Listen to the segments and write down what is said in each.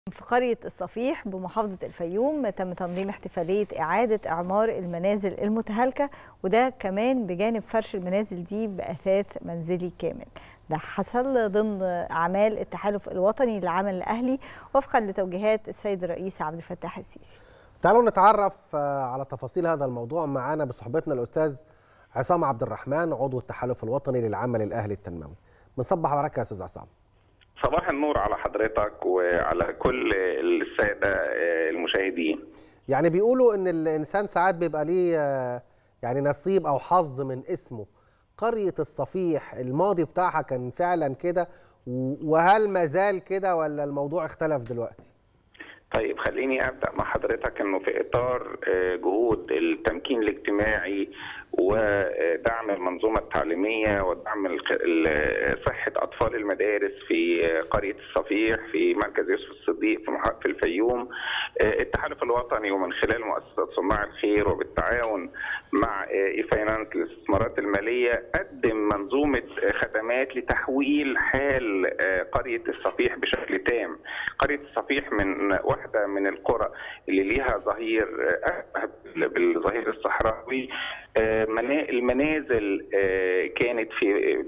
في قرية الصفيح بمحافظة الفيوم تم تنظيم احتفالية إعادة إعمار المنازل المتهالكة وده كمان بجانب فرش المنازل دي بأثاث منزلي كامل ده حصل ضمن أعمال التحالف الوطني للعمل الأهلي وفقا لتوجيهات السيد الرئيس عبد الفتاح السيسي تعالوا نتعرف على تفاصيل هذا الموضوع معانا بصحبتنا الأستاذ عصام عبد الرحمن عضو التحالف الوطني للعمل الأهلي التنموي بنصبح عليك يا أستاذ عصام صباح النور على حضرتك وعلى كل الساده المشاهدين يعني بيقولوا ان الانسان ساعات بيبقى ليه يعني نصيب او حظ من اسمه قريه الصفيح الماضي بتاعها كان فعلا كده وهل ما زال كده ولا الموضوع اختلف دلوقتي طيب خليني ابدا مع حضرتك انه في اطار جهود التمكين الاجتماعي ودعم المنظومه التعليميه ودعم صحه اطفال المدارس في قريه الصفيح في مركز يوسف الصديق في الفيوم التحالف الوطني ومن خلال مؤسسه صناع الخير وبالتعاون مع اي فاينانس الاستثمارات الماليه قدم منظومه خدمات لتحويل حال قريه الصفيح بشكل تام قريه الصفيح من واحده من القرى اللي ليها ظهير بالظهير الصحراوي المنازل كانت في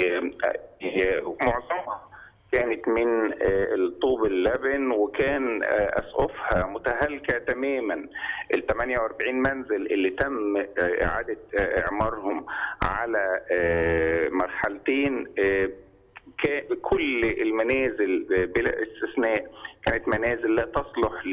معظمها كانت من الطوب اللبن وكان اسقفها متهالكه تماما ال 48 منزل اللي تم اعاده اعمارهم على مرحلتين كل المنازل بلا استثناء كانت منازل لا تصلح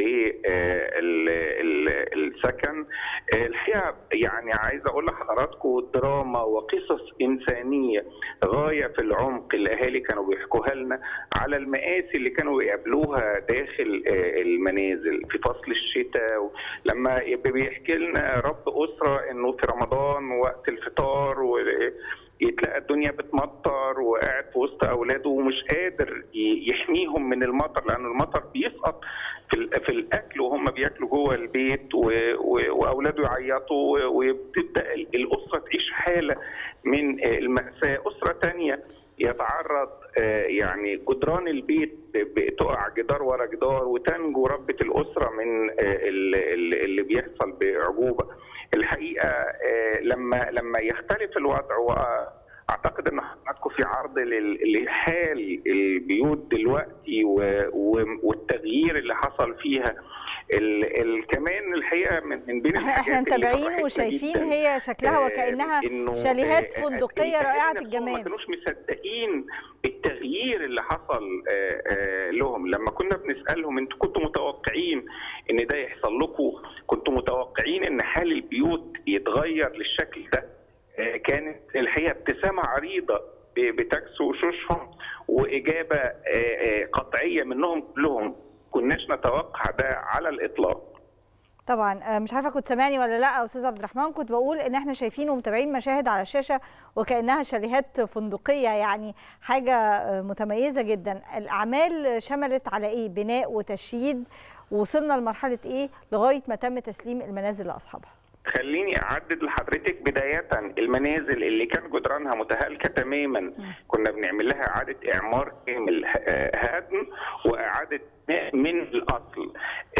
للسكن الحقيقه يعني عايز اقول لحضراتكم دراما وقصص انسانيه غايه في العمق الاهالي كانوا بيحكوها لنا على المآسي اللي كانوا بيقابلوها داخل المنازل في فصل الشتاء لما بيحكي لنا رب اسره انه في رمضان وقت الفطار و يتلاقى الدنيا بتمطر وقاعد في وسط اولاده ومش قادر يحميهم من المطر لان المطر بيسقط في, في الاكل وهم بياكلوا جوه البيت واولاده يعيطوا وبتبدا الاسره تعيش حاله من الماساه اسره ثانيه يتعرض يعني جدران البيت بتقع جدار ورا جدار وتنجو ربة الأسرة من اللي بيحصل بعجوبة الحقيقة لما لما يختلف الوضع واعتقد ان حضراتكم في عرض لحال البيوت دلوقتي والتغيير اللي حصل فيها ال ال كمان الحقيقه من بين احنا متابعين وشايفين هي شكلها وكانها شاليهات فندقيه رائعه الجمال ما كانوش مصدقين التغيير اللي حصل لهم لما كنا بنسالهم انتوا كنتوا متوقعين ان ده يحصل لكم كنتوا متوقعين ان حال البيوت يتغير للشكل ده كانت الحقيقه ابتسامه عريضه بتكسو وشوشهم واجابه قطعيه منهم كلهم كناش نتوقع ده على الاطلاق طبعا مش عارفه كنت سامعني ولا لا استاذ عبد الرحمن كنت بقول ان احنا شايفين ومتابعين مشاهد على الشاشه وكانها شاليهات فندقيه يعني حاجه متميزه جدا الاعمال شملت على ايه بناء وتشييد وصلنا لمرحله ايه لغايه ما تم تسليم المنازل لاصحابها خليني اعدد لحضرتك بدايه المنازل اللي كان جدرانها متهالكه تماما كنا بنعمل لها اعاده اعمار كامل هدم واعاده من الاصل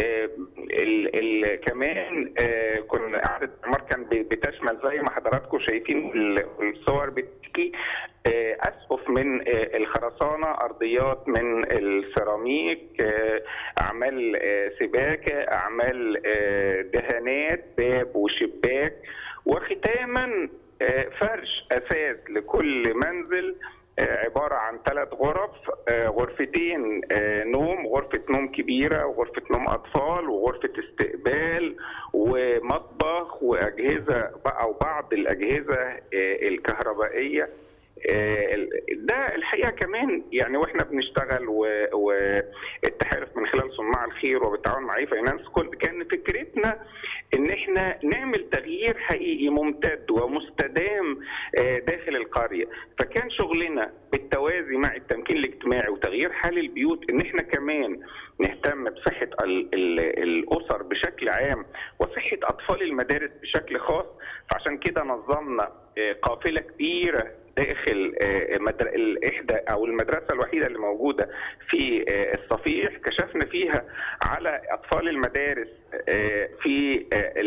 ال ال كمان كنا اعاده اعمار كان بتشمل زي ما حضراتكم شايفين الصور بتحكي اسقف من الخرسانه ارضيات من السيراميك اعمال سباكه اعمال دهانات باب وشباك وختاما فرش اساس لكل منزل عبارة عن ثلاث غرف غرفتين نوم غرفة نوم كبيرة وغرفة نوم أطفال وغرفة استقبال ومطبخ وأجهزة أو بعض الأجهزة الكهربائية ده الحقيقه كمان يعني واحنا بنشتغل والتحالف من خلال صناع الخير وبالتعاون مع اي فاينانس كل كان فكرتنا ان احنا نعمل تغيير حقيقي ممتد ومستدام داخل القريه فكان شغلنا بالتوازي مع التمكين الاجتماعي وتغيير حال البيوت ان احنا كمان نهتم بصحه الاسر بشكل عام وصحه اطفال المدارس بشكل خاص فعشان كده نظمنا قافله كبيره داخل الاحدى او المدرسه الوحيده اللي موجوده في الصفيح كشفنا فيها على اطفال المدارس في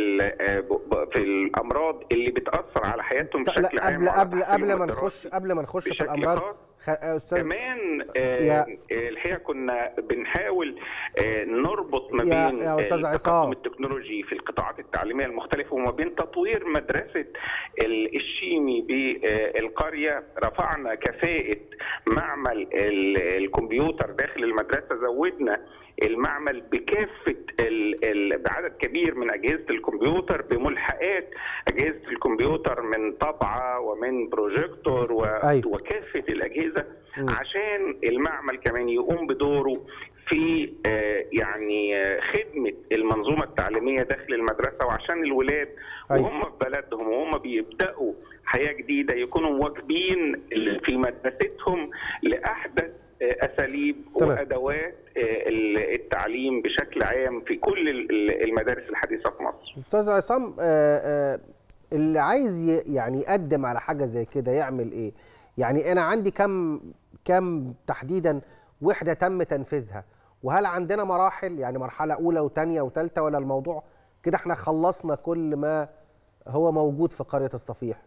في الامراض اللي بتاثر على حياتهم بشكل عام قبل قبل قبل ما نخش قبل ما نخش في الامراض استاذ كمان آه الحقيقه كنا بنحاول آه نربط ما بين يا استاذ عصام التكنولوجي في القطاعات التعليميه المختلفه وما بين تطوير مدرسه الشيمي بالقريه رفعنا كفاءه معمل الكمبيوتر داخل المدرسه زودنا المعمل بكافه بعدد كبير من اجهزه الكمبيوتر بملحقات اجهزه الكمبيوتر من طبعه ومن بروجيكتور و... أيوة. وكافه الاجهزه م. عشان المعمل كمان يقوم بدوره في يعني خدمه المنظومه التعليميه داخل المدرسه وعشان الولاد وهم في بلدهم وهم بيبداوا حياه جديده يكونوا مواكبين في مدرستهم لاحدث اساليب تمام. وادوات التعليم بشكل عام في كل المدارس الحديثه في مصر. استاذ عصام اللي عايز يعني يقدم على حاجه زي كده يعمل ايه؟ يعني انا عندي كم كم تحديدا وحده تم تنفيذها وهل عندنا مراحل يعني مرحله اولى وثانيه وثالثه ولا الموضوع كده احنا خلصنا كل ما هو موجود في قريه الصفيح؟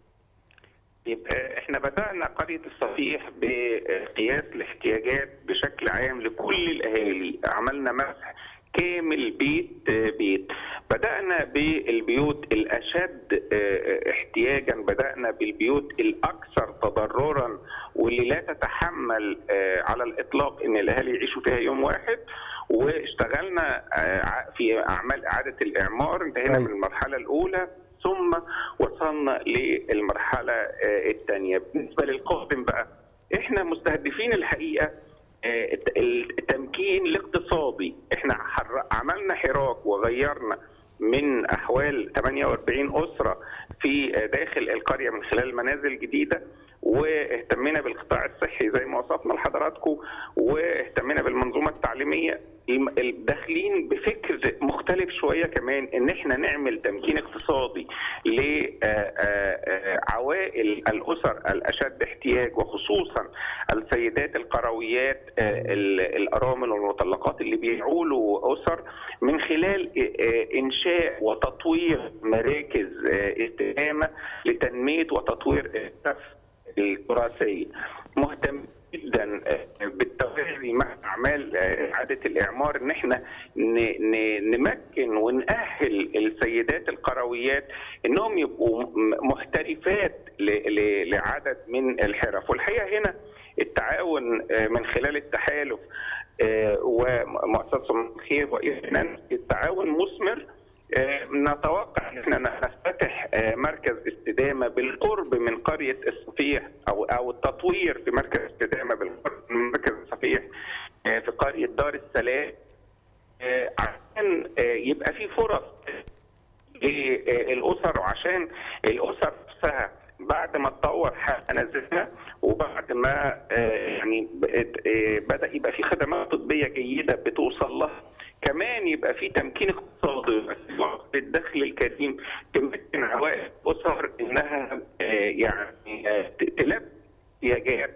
يبقى احنا بدانا قريه الصفيح بقياس الاحتياجات بشكل عام لكل الاهالي عملنا مسح كامل بيت بيت بدانا بالبيوت الاشد احتياجا بدانا بالبيوت الاكثر تضررا واللي لا تتحمل على الاطلاق ان الاهالي يعيشوا فيها يوم واحد واشتغلنا في اعمال اعاده الاعمار انتهينا من المرحله الاولى ثم وصلنا للمرحله الثانيه بالنسبه للقادم بقى احنا مستهدفين الحقيقه التمكين الاقتصادي احنا عملنا حراك وغيرنا من احوال 48 اسره في داخل القريه من خلال منازل جديده واهتمينا بالقطاع الصحي زي ما وصفنا لحضراتكم واهتمينا بالمنظومه التعليميه داخلين بفكر مختلف شويه كمان ان احنا نعمل تمكين اقتصادي لعوائل الاسر الاشد احتياج وخصوصا السيدات القرويات الارامل والمطلقات اللي بيعولوا اسر من خلال انشاء وتطوير مراكز استدامه لتنميه وتطوير التراثيه مهتم جدا بالتوازي مع اعمال اعاده الاعمار ان احنا نمكن ونأهل السيدات القرويات انهم يبقوا محترفات لعدد من الحرف والحقيقه هنا التعاون من خلال التحالف ومؤسسه الخير واذن التعاون مثمر نتوقع ان احنا نفتتح مركز استدامه بالقرب من قريه الصفيح او او التطوير في مركز استدامه بالقرب من مركز الصفيح في قريه دار السلام عشان يبقى في فرص للاسر وعشان الاسر نفسها بعد ما تطور منازلها وبعد ما يعني بدا يبقى في خدمات طبيه جيده بتوصل لها كمان يبقى في تمكين اقتصادي للدخل الكريم تمكن عوائل الاسر انها يعني تلبي احتياجات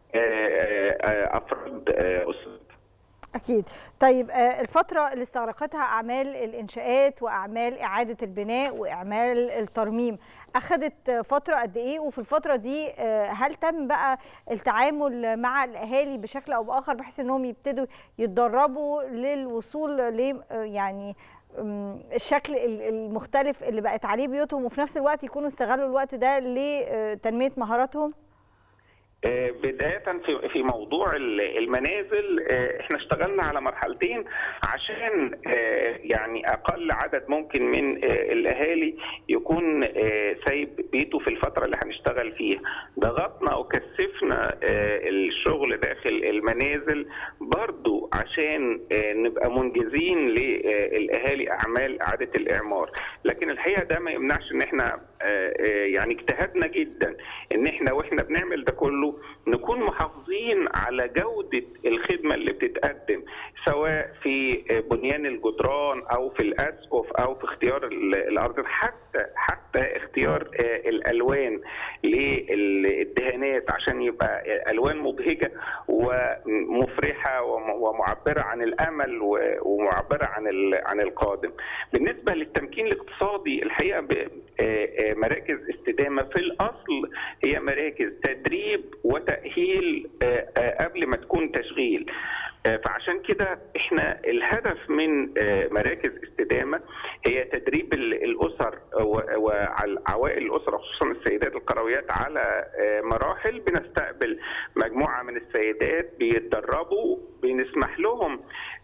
افراد اسرتها. أكيد طيب الفترة اللي استغرقتها أعمال الإنشاءات وأعمال إعادة البناء وأعمال الترميم أخذت فترة قد إيه وفي الفترة دي هل تم بقى التعامل مع الأهالي بشكل أو بآخر بحيث أنهم يبتدوا يتدربوا للوصول ل يعني الشكل المختلف اللي بقت عليه بيوتهم وفي نفس الوقت يكونوا استغلوا الوقت ده لتنمية مهاراتهم؟ بداية في في موضوع المنازل احنا اشتغلنا على مرحلتين عشان يعني اقل عدد ممكن من الاهالي يكون سايب بيته في الفترة اللي هنشتغل فيها ضغطنا وكثفنا الشغل داخل المنازل برضو عشان نبقى منجزين للاهالي اعمال اعادة الاعمار لكن الحقيقة ده ما يمنعش ان احنا يعني اجتهدنا جدا ان احنا واحنا بنعمل ده كله نكون محافظين على جوده الخدمه اللي بتتقدم سواء في بنيان الجدران او في الاسقف او في اختيار الارض حتى حتى اختيار الالوان للدهانات عشان يبقى الوان مبهجه ومفرحه ومعبره عن الامل ومعبره عن عن القادم. بالنسبه للتمكين الاقتصادي الحقيقه مراكز استدامه في الاصل هي مراكز تدريب وتاهيل قبل ما تكون تشغيل. فعشان كده احنا الهدف من مراكز استدامه هي تدريب الاسر وعوائل الاسره خصوصا السيدات القرويات على مراحل بنستقبل مجموعه من السيدات بيتدربوا بنسمح لهم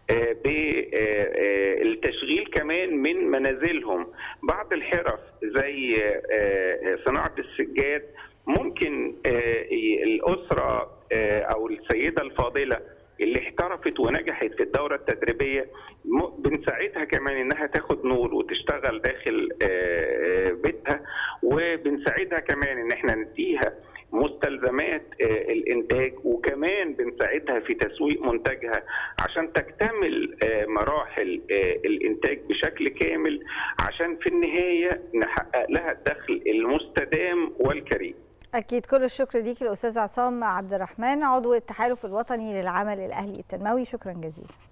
بالتشغيل كمان من منازلهم بعض الحرف زي صناعه السجاد ممكن الاسره او السيده الفاضله اللي احترفت ونجحت في الدورة التدريبية بنساعدها كمان انها تاخد نور وتشتغل داخل بيتها وبنساعدها كمان ان احنا نديها مستلزمات الانتاج وكمان بنساعدها في تسويق منتجها عشان تكتمل مراحل الانتاج بشكل كامل عشان في النهايه نحقق لها الدخل المستدام والكريم. أكيد كل الشكر ليك الأستاذ عصام عبد الرحمن عضو التحالف الوطني للعمل الأهلي التنموي شكرا جزيلا